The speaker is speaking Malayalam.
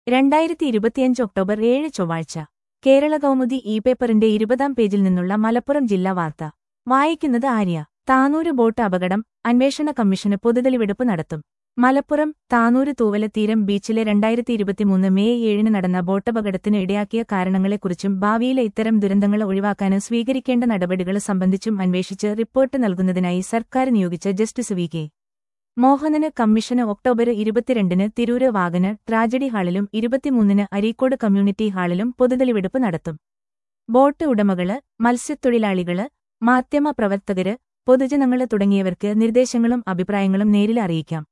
രണ്ടായിരത്തി ഇരുപത്തിയഞ്ച് ഒക്ടോബർ ഏഴ് ചൊവ്വാഴ്ച കേരള കൗമുദി ഇ പേപ്പറിന്റെ ഇരുപതാം പേജിൽ നിന്നുള്ള മലപ്പുറം ജില്ലാ വാർത്ത വായിക്കുന്നത് ആര്യ താനൂര് ബോട്ട് അപകടം അന്വേഷണ കമ്മീഷന് പൊതുതെളിവെടുപ്പ് നടത്തും മലപ്പുറം താനൂര് തൂവല തീരം ബീച്ചിലെ രണ്ടായിരത്തി ഇരുപത്തിമൂന്ന് മെയ് ഏഴിന് നടന്ന ബോട്ടപകടത്തിന് ഇടയാക്കിയ കാരണങ്ങളെക്കുറിച്ചും ഭാവിയിലെ ഇത്തരം ദുരന്തങ്ങൾ ഒഴിവാക്കാൻ സ്വീകരിക്കേണ്ട നടപടികൾ സംബന്ധിച്ചും അന്വേഷിച്ച് റിപ്പോർട്ട് നൽകുന്നതിനായി സർക്കാർ നിയോഗിച്ച ജസ്റ്റിസ് വി കെ മോഹനന് കമ്മീഷന് ഒക്ടോബർ ഇരുപത്തിരണ്ടിന് തിരൂര് വാഗന് ട്രാജഡി ഹാളിലും ഇരുപത്തിമൂന്നിന് അരീക്കോട് കമ്മ്യൂണിറ്റി ഹാളിലും പൊതുതെളിവെടുപ്പ് നടത്തും ബോട്ട് ഉടമകള് മത്സ്യത്തൊഴിലാളികള് മാധ്യമ പ്രവർത്തകര് പൊതുജനങ്ങള് തുടങ്ങിയവർക്ക് നിർദ്ദേശങ്ങളും അഭിപ്രായങ്ങളും നേരിൽ അറിയിക്കാം